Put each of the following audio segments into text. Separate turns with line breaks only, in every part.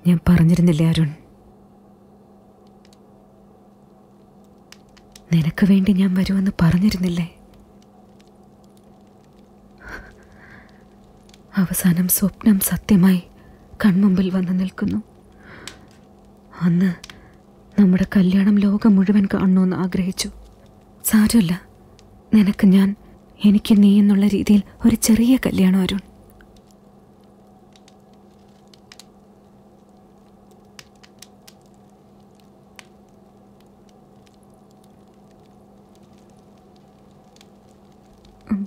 ഞാൻ പറഞ്ഞിരുന്നില്ലേ അരുൺ നിനക്ക് വേണ്ടി ഞാൻ വരുമെന്ന് പറഞ്ഞിരുന്നില്ലേ അവസാനം സ്വപ്നം സത്യമായി കൺമുമ്പിൽ വന്നു നിൽക്കുന്നു അന്ന് നമ്മുടെ കല്യാണം ലോകം മുഴുവൻ കാണണമെന്ന് ആഗ്രഹിച്ചു സാരമില്ല നിനക്ക് ഞാൻ എനിക്ക് നീ എന്നുള്ള രീതിയിൽ ഒരു ചെറിയ കല്യാണം അരുൺ ഉം.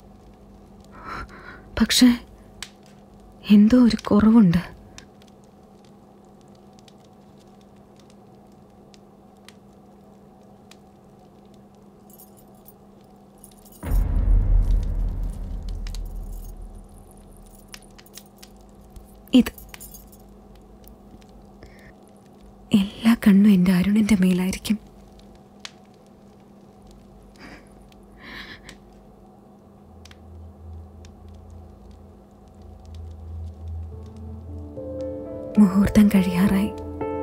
പക്ഷേ എന്തോ ഒരു കുറവുണ്ട് ഇത് എല്ലാ കണ്ണും എൻ്റെ അരുണിൻ്റെ മേലായിരിക്കും മുഹൂർത്തം കഴിയാറായി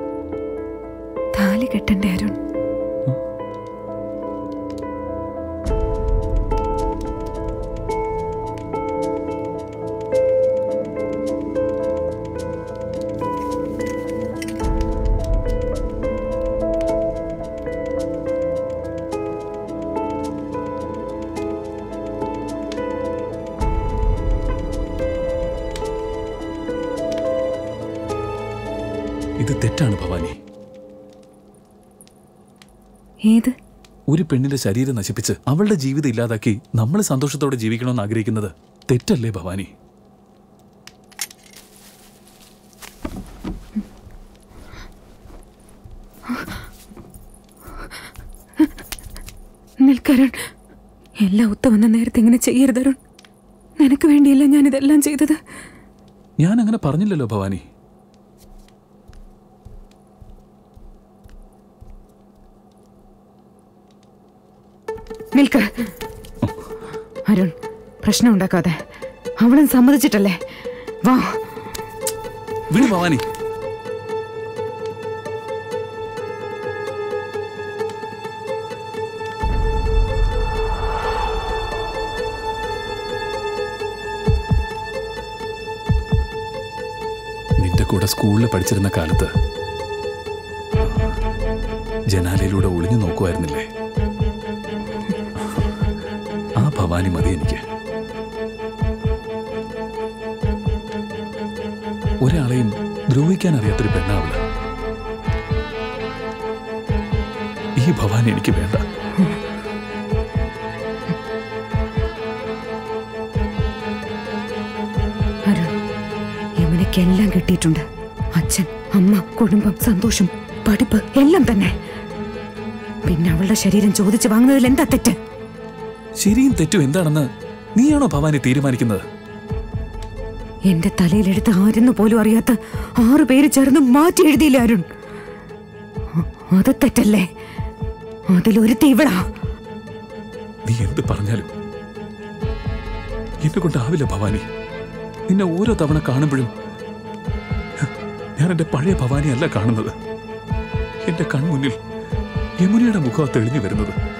താലി കെട്ടണ്ടേ അരുൺ
ഇത് തെറ്റാണ് ഭവാനി
ഏത്
ഒരു പെണ്ണിന്റെ ശരീരം നശിപ്പിച്ച് അവളുടെ ജീവിതം ഇല്ലാതാക്കി നമ്മൾ സന്തോഷത്തോടെ ജീവിക്കണമെന്ന് ആഗ്രഹിക്കുന്നത് തെറ്റല്ലേ ഭവാനി
നിൽക്കരുൺ എല്ലാം ഒത്തുവന്ന നേരത്തെ ഇങ്ങനെ ചെയ്യരുത് അരുൺ നിനക്ക് വേണ്ടിയല്ല ഞാനിതെല്ലാം ചെയ്തത്
ഞാൻ അങ്ങനെ പറഞ്ഞില്ലല്ലോ ഭവാനി
നിൽക്ക അരുൺ പ്രശ്നം ഉണ്ടാക്കാതെ അവളും സമ്മതിച്ചിട്ടല്ലേ വാ
വിളി ഭവാനി നിന്റെ കൂടെ സ്കൂളിൽ പഠിച്ചിരുന്ന കാലത്ത് ജനാലയിലൂടെ ഒളിഞ്ഞു നോക്കുമായിരുന്നില്ലേ ആ ഭവാനി മതി എനിക്ക് ഒരാളെയും ദ്രോഹിക്കാൻ അറിയാത്തൊരു പെണ്ണാവള് ഈ ഭവാനി എനിക്ക് വേണ്ട
അരുൺ യമുനയ്ക്കെല്ലാം കിട്ടിയിട്ടുണ്ട് അച്ഛൻ അമ്മ കുടുംബം സന്തോഷം പഠിപ്പ് എല്ലാം തന്നെ പിന്നെ അവളുടെ ശരീരം ചോദിച്ചു വാങ്ങുന്നതിൽ എന്താ തെറ്റ്
ശരിയും തെറ്റും എന്താണെന്ന് നീയാണോ ഭവാനി തീരുമാനിക്കുന്നത്
എന്റെ തലയിലെടുത്ത് ആരെന്ന് പോലും അറിയാത്ത ആറു പേര് ചേർന്ന് മാറ്റി എഴുതിയില്ല അരുൺ അ- അത് തെറ്റല്ലേ അതിലൊരുത്തി ഇവളാ
നീ എന്ത് പറഞ്ഞാലും എന്നെ കൊണ്ടാവില്ല ഭവാനി നിന്നെ ഓരോ തവണ കാണുമ്പോഴും ഞാൻ എന്റെ പഴയ ഭവാനി അല്ല കാണുന്നത് എന്റെ കൺമുന്നിൽ യമുനയുടെ മുഖം തെളിഞ്ഞു വരുന്നത്